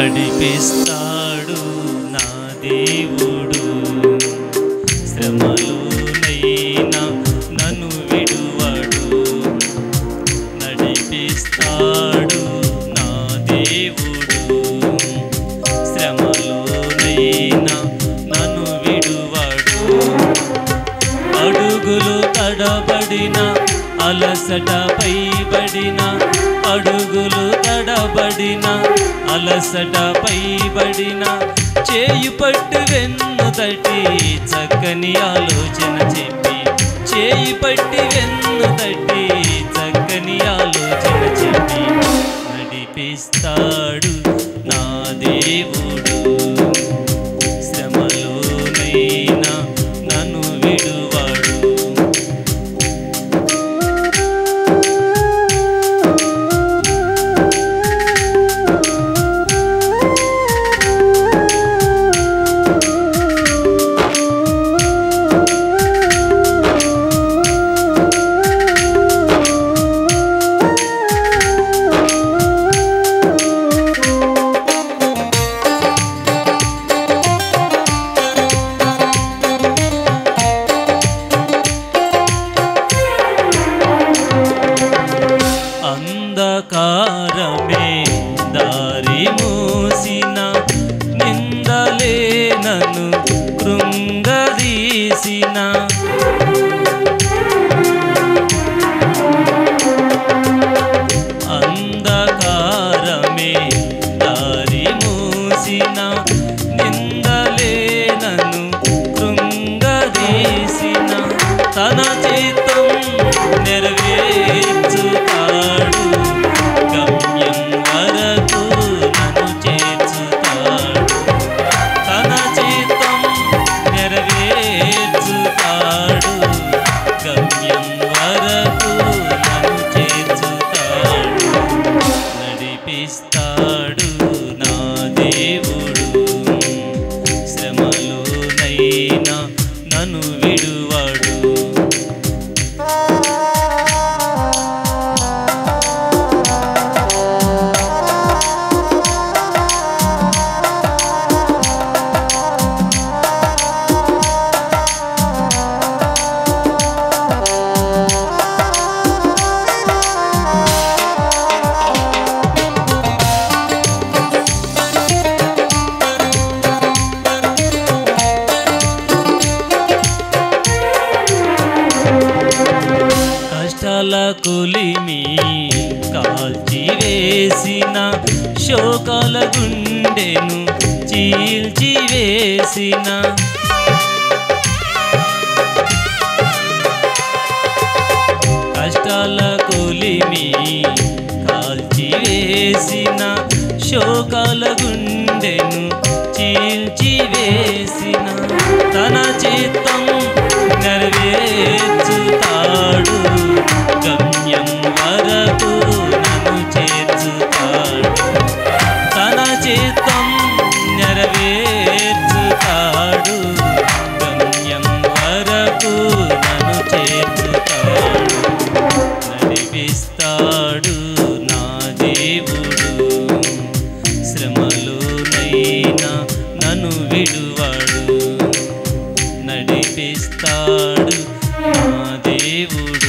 నడిపిస్తాడు నా దేవుడు శ్రమలోనైనా నన్ను విడువడు నడిపిస్తాడు నా దేవుడు శ్రమలోనైనా నన్ను విడువడు అడుగులు తడబడిన అలసట పైబడిన అడుగులు తడబడిన అలసట పైబడిన చేయి పట్టు వెన్ను తట్టి చక్కని ఆలోచన చెప్పి చేయి పట్టి వెన్ను తట్టి చక్కని ఆలోచన చెప్పి నడిపిస్తాడు నా దేవుడు శ్రమలోనైనా నన్ను విడువాడు అంధకారమే దారి మూసిన నిందలే నన్ను కృంగదీసిన అంధకారమే దారి మూసిన నిందలే నన్ను కృంగదీసిన తన చిత్తం నెరవేర్చుతాడు గమ్యం వరకు నన్ను చేర్చుతాడు తన చిత్తం నెరవేర్చుతాడు గమ్యం వరకు నన్ను చేర్చుతాడు నడిపిస్తాడు నా దేవుడు శ్రమలోనైనా నన్ను విడువాడు కష్టాల కొలిమి కాల్చి వేసిన శోకాల గుండెను చీల్చి వేసిన కష్టాల కొలిమి కాల్చి వేసిన శోకాల గుండెను చీల్చి వేసిన తన చిత్తం నెరవేర్చుతాడు గమ్యం వరకు నన్ను చేర్చుతాడు తన చిత్తం నెరవేర్చుతాడు గమ్యం వరకు నన్ను చేర్చుతాడు నడిపిస్తాడు నా దేవుడు శ్రమలోనైనా నన్ను విడువాడు నడిపిస్తాడు నా దేవుడు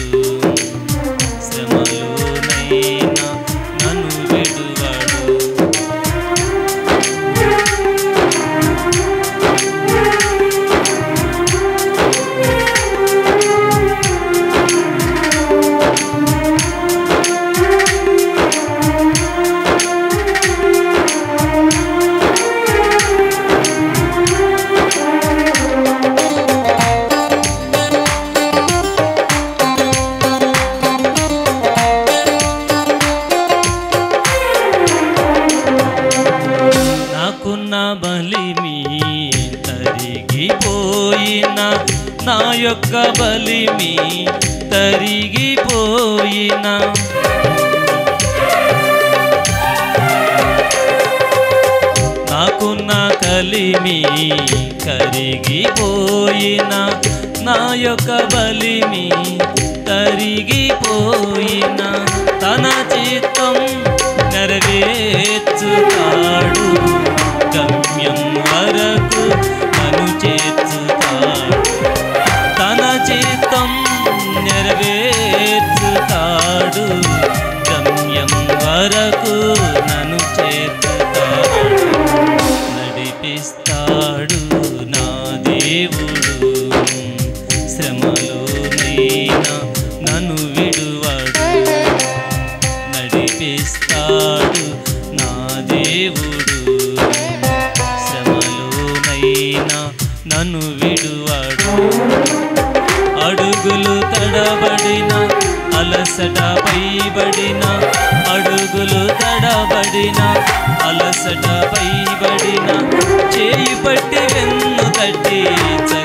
శ్రమలోనైనా నన్ను విడువాడు నాకున్న బలిమి తరిగిపోయిన నా యొక్క బలిమి తరిగిపోయిన నాకున్న కలిమి కరిగిపోయిన నా యొక్క బలిమి తరిగిపోయిన తన చిత్తం నెరవేర్చుతాడు గమ్యం వరకు నన్ను చేర్చుతాడు తన చిత్తం నెరవేర్చుతాడు గమ్యం వరకు నన్ను చేర్చుతాడు నడిపిస్తాడు నా దేవుడు శ్రమలోనైనా నన్ను విడువడు నడిపిస్తాడు నా దేవుడు శ్రమలోనైనా నన్ను విడువాడు అడుగులు తడబడిన అలసట పైబడిన అడుగులు తడబడిన అలసట పైబడిన చేయి పట్టి వెన్ను తట్టి